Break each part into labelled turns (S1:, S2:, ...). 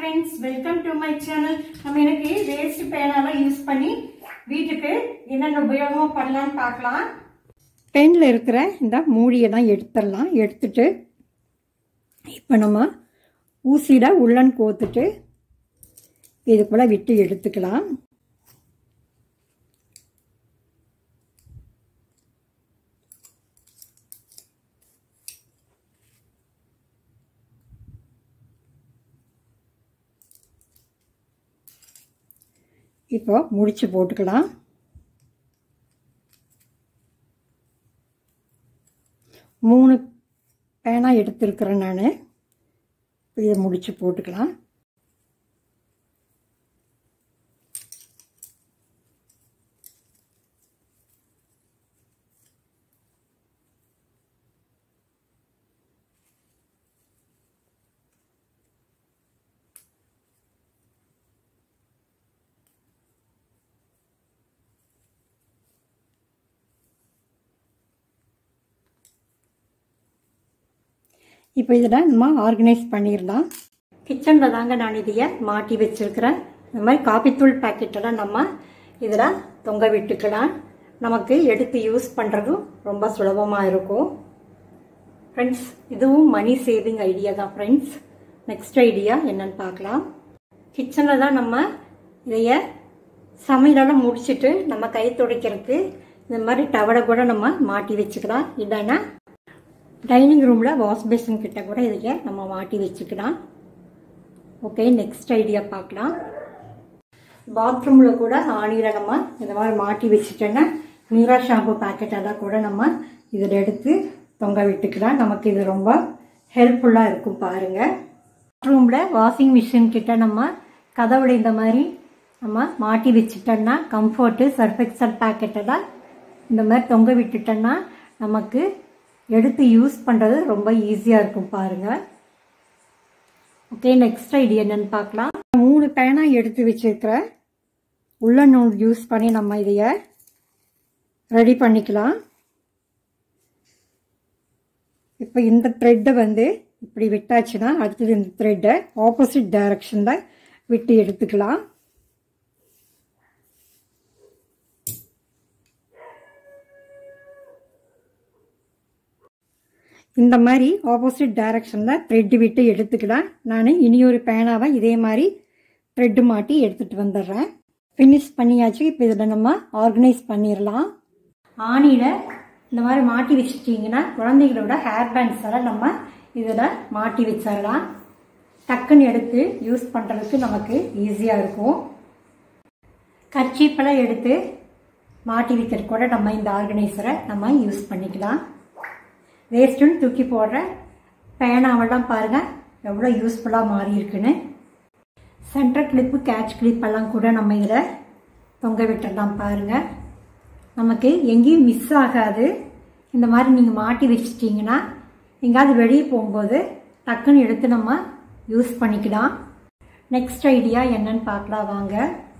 S1: friends welcome to my channel நம்ம எனக்கு waste பேனாலாம் use பண்ணி வீட்டுக்கு என்னென்ன உபயோகமாக பண்ணலான்னு பார்க்கலாம் பெனில் இருக்கிற இந்த மூடியெல்லாம் எடுத்துடலாம் எடுத்துட்டு இப்போ நம்ம ஊசியில் உள்ளன் கோத்துட்டு இதுக்குள்ளே விட்டு எடுத்துக்கலாம் இப்போ முடிச்சு போட்டுக்கலாம் மூணு பேனா எடுத்திருக்கிறேன் நான் இதை முடிச்சு போட்டுக்கலாம் இப்போ இதில் நம்ம ஆர்கனைஸ் பண்ணிடலாம் கிச்சனில் தாங்க நான் இதைய மாட்டி வச்சுருக்கிறேன் இந்த மாதிரி காப்பித்தூள் பேக்கெட்டெல்லாம் நம்ம இதில் தொங்க விட்டுக்கலாம் நமக்கு எடுத்து யூஸ் பண்ணுறதும் ரொம்ப சுலபமாக இருக்கும் ஃப்ரெண்ட்ஸ் இதுவும் மணி சேவிங் ஐடியா தான் ஃப்ரெண்ட்ஸ் நெக்ஸ்ட் ஐடியா என்னன்னு பார்க்கலாம் கிச்சனில் தான் நம்ம இதைய சமையலெல்லாம் முடிச்சுட்டு நம்ம கை துடைக்கிறதுக்கு இந்த மாதிரி டவலை கூட நம்ம மாட்டி வச்சுக்கலாம் இல்லைன்னா டைனிங் ரூமில் வாஷ் பேசின் கிட்ட கூட இதைய நம்ம மாட்டி வச்சுக்கலாம் ஓகே நெக்ஸ்ட் ஐடியா பார்க்கலாம் பாத்ரூமில் கூட ஆணியில் நம்ம இந்த மாதிரி மாட்டி வச்சுட்டோன்னா மீரா ஷாம்பு பாக்கெட்டெல்லாம் கூட நம்ம இதில் எடுத்து தொங்க விட்டுக்கலாம் நமக்கு இது ரொம்ப ஹெல்ப்ஃபுல்லாக இருக்கும் பாருங்கள் பாத்ரூமில் வாஷிங் மிஷின் கிட்ட நம்ம கதவுல இந்த மாதிரி நம்ம மாட்டி வச்சுட்டோன்னா கம்ஃபர்ட்டு சர்ஃபெக்சல் பாக்கெட்டெல்லாம் இந்த மாதிரி தொங்க விட்டுட்டோன்னா நமக்கு எடுத்து யூஸ் பண்ணுறது ரொம்ப ஈஸியாக இருக்கும் பாருங்கள் ஓகே நெக்ஸ்ட் ஐடியா என்னன்னு பார்க்கலாம் மூணு பேனா எடுத்து வச்சிருக்கிற உள்ள நூல் யூஸ் பண்ணி நம்ம இதைய ரெடி பண்ணிக்கலாம் இப்போ இந்த த்ரெட்டை வந்து இப்படி விட்டாச்சுன்னா அடுத்தது இந்த த்ரெட்டை ஆப்போசிட் டைரக்ஷனில் விட்டு எடுத்துக்கலாம் இந்த மாதிரி ஆப்போசிட் டைரக்ஷனில் த்ரெட்டு விட்டு எடுத்துக்கலாம் நான் இனி ஒரு பேனாவை இதே மாதிரி த்ரெட்டு மாட்டி எடுத்துகிட்டு வந்துடுறேன் ஃபினிஷ் பண்ணியாச்சு இப்போ இதில் நம்ம ஆர்கனைஸ் பண்ணிடலாம் ஆணியில் இந்த மாதிரி மாட்டி வச்சுட்டிங்கன்னா குழந்தைகளோட ஹேர் பேண்ட்ஸ் எல்லாம் நம்ம இதில் மாட்டி வச்சிடலாம் டக்குன்னு எடுத்து யூஸ் பண்ணுறதுக்கு நமக்கு ஈஸியாக இருக்கும் கர்ச்சீப்பெல்லாம் எடுத்து மாட்டி வைக்கிறது கூட நம்ம இந்த ஆர்கனைசரை நம்ம யூஸ் பண்ணிக்கலாம் வேஸ்ட்டுன்னு தூக்கி போடுற பேனாவெல்லாம் பாருங்கள் எவ்வளோ யூஸ்ஃபுல்லாக மாறி இருக்குன்னு சென்டர் கிளிப்பு கேட்ச் கிளிப்பெல்லாம் கூட நம்ம இதில் தொங்க விட்டுடலாம் பாருங்கள் நமக்கு எங்கேயும் மிஸ் ஆகாது இந்த மாதிரி நீங்கள் மாட்டி வச்சிட்டிங்கன்னா எங்கேயாவது வெளியே போகும்போது டக்குன்னு எடுத்து நம்ம யூஸ் பண்ணிக்கலாம் நெக்ஸ்ட் ஐடியா என்னன்னு பார்க்கலாம் வாங்க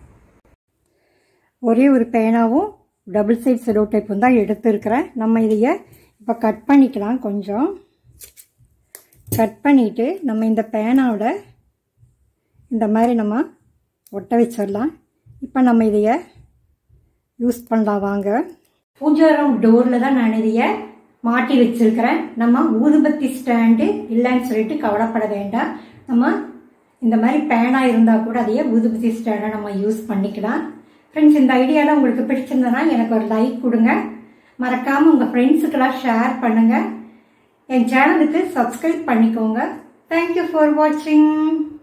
S1: ஒரே ஒரு பேனாவும் டபுள் சைட் செலோ டைப்பும் தான் எடுத்துருக்கிறேன் நம்ம இதைய இப்போ கட் பண்ணிக்கலாம் கொஞ்சம் கட் பண்ணிவிட்டு நம்ம இந்த பேனாவோட இந்த மாதிரி நம்ம ஒட்ட வச்சிடலாம் இப்போ நம்ம இதைய யூஸ் பண்ணலாம் வாங்க பூஜா ரூம் டோரில் தான் நான் இதைய மாட்டி வச்சிருக்கிறேன் நம்ம ஊதுபத்தி ஸ்டாண்டு இல்லைன்னு சொல்லிட்டு கவலைப்பட வேண்டாம் நம்ம இந்த மாதிரி பேனா இருந்தால் கூட அதையே ஊதுபத்தி ஸ்டாண்டை நம்ம யூஸ் பண்ணிக்கலாம் ஃப்ரெண்ட்ஸ் இந்த ஐடியாலாம் உங்களுக்கு பிடிச்சிருந்ததுன்னா எனக்கு ஒரு லைக் கொடுங்க மறக்காமல் உங்கள் ஃப்ரெண்ட்ஸுக்கெல்லாம் ஷேர் பண்ணுங்கள் என் சேனலுக்கு சப்ஸ்கிரைப் பண்ணிக்கோங்க தேங்க்யூ ஃபார் வாட்சிங்